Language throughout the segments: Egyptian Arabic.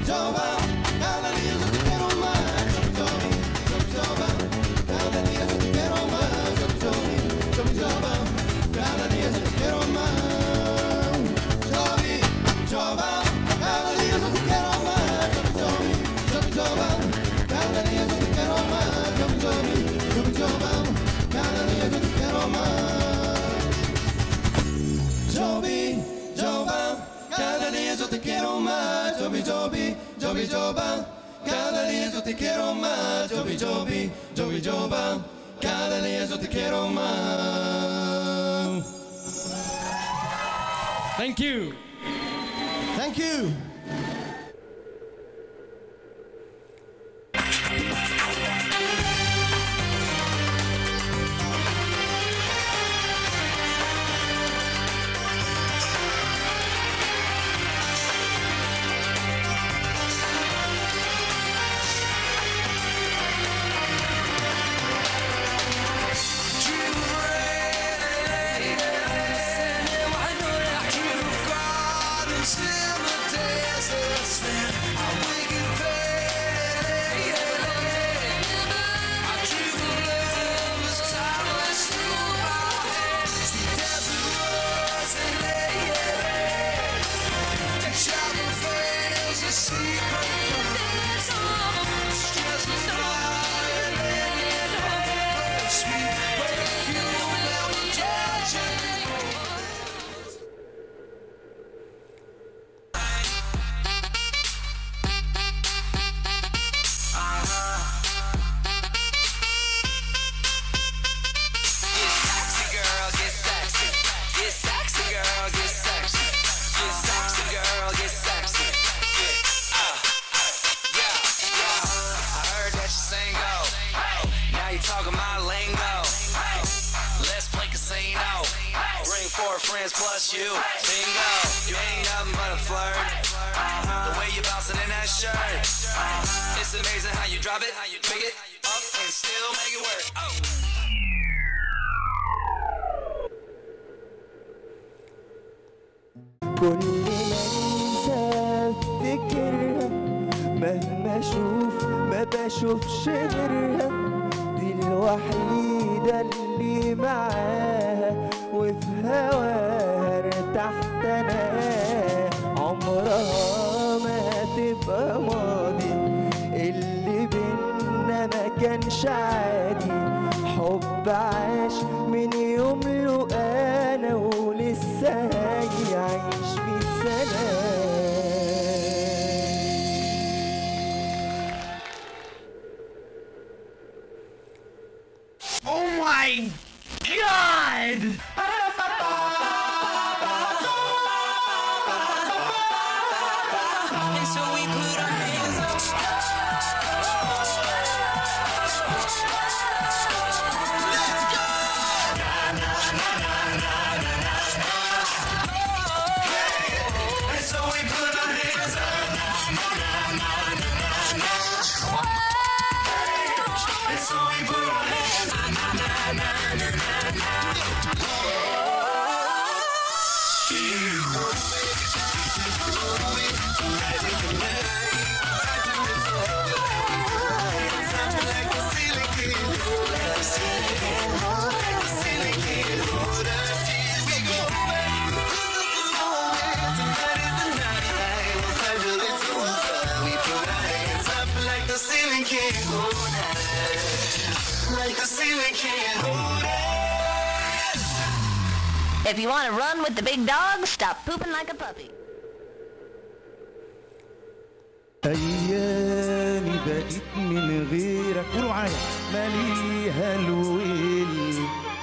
Jovi, Jovan, cada día yo te quiero más. Jovi, Jovi, Jovi, Jovan, cada día yo te quiero más. Jovi, Jovi, Jovi, Jovan, cada día yo te quiero más. Thank you. Thank you. Get sexy, girl, get sexy. Get sexy, girl, get sexy. Get sexy, girl, get sexy. Yeah, uh, yeah, yeah. I heard that you sing go. Now you talking my lingo. Let's play casino. Bring four friends plus you. Bingo. You ain't nothing but a flirt. The way you bouncing in that shirt. It's amazing how you drop it, how you pick it up and still make it work. Oh. كل ما افتكرها مهما اشوف ما بشوفش غيرها دي الوحيدة اللي معاها وفي هواها ارتحت انا عمرها ما تبقى ماضي اللي بينا ما كانش عادي حب عاش من يوم له انا ولسه هيعيش مية سنة Oh my god! And so we put our hands up. And so we put our hands up. And so we put our hands like the ceiling can't hold us. Like the ceiling can't hold us. If you want to run with the big dog, stop pooping like a puppy. أيامي بقيت من غيرك قولوا معايا ماليها الويل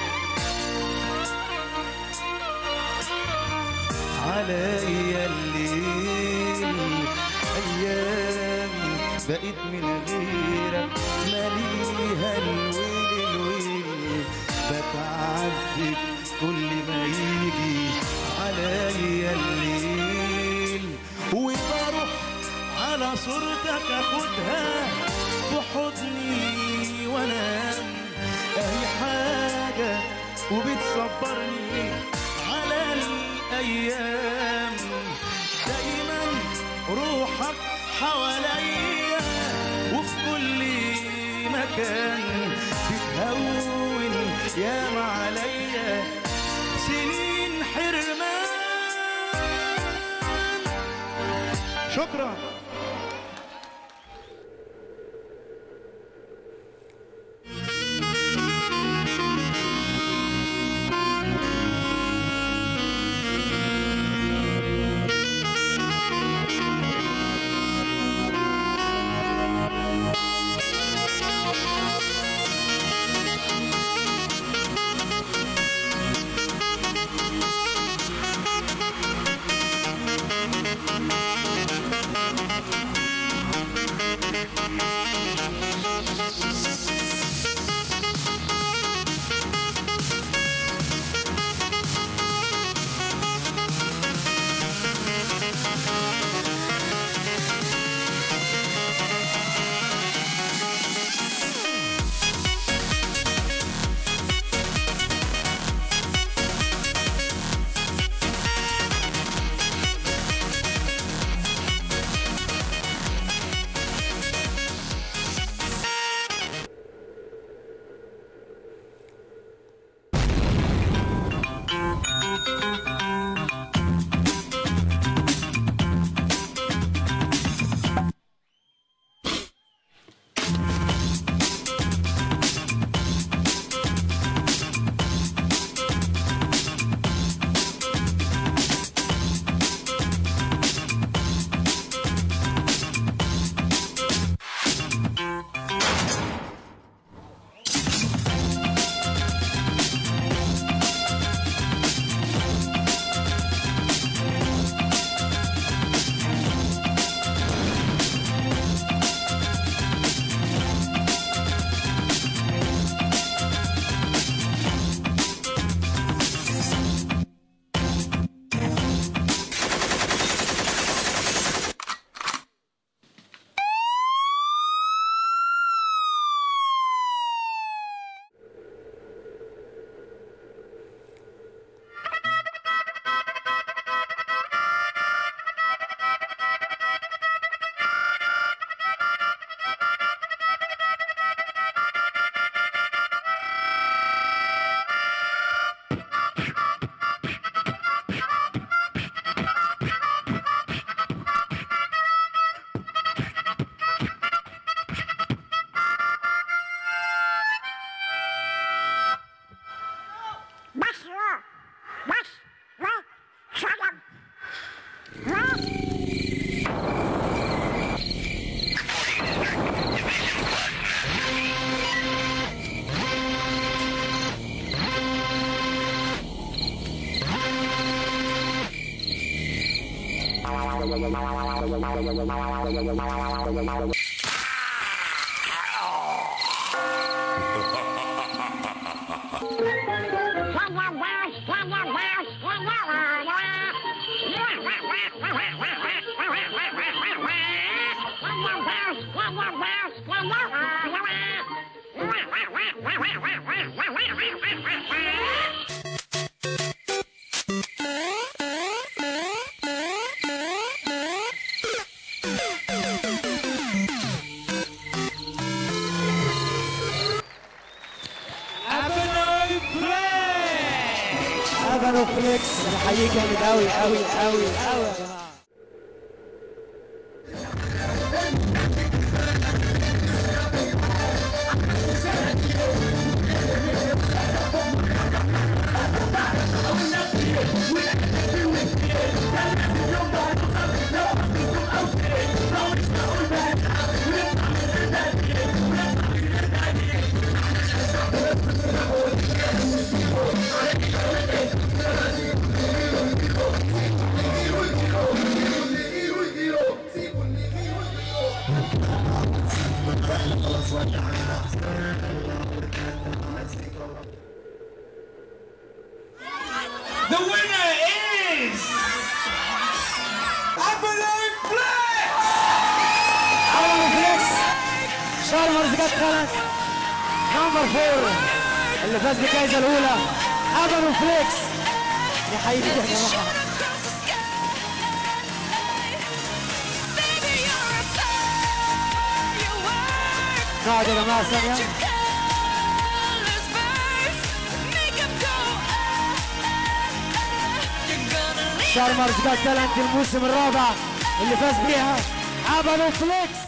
عليا الليل أيامي بقيت من غيرك ماليها الويل الويل بتعذب كل ما يجي عليا الليل وبروح على صورتك اخدها في حضني وانام اهي حاجة وبتصبرني على الايام دايما روحك حواليا وفي كل مكان بتهون ياما عليا سنين حرمان شكرا افانو فليكس بحييه جامد قوي قوي قوي قوي يا جماعه The winner is Avalon Black! افانو فليكس شهر مرزقات خلق نمبر فور اللي فاز بالجائزه الاولى افانو فليكس نحييك يا جماعه Baby, you're a نقعد يا جماعه ثانيه شارمرز جات تالنت الموسم الرابع اللي فاز بيها عبلو فليكس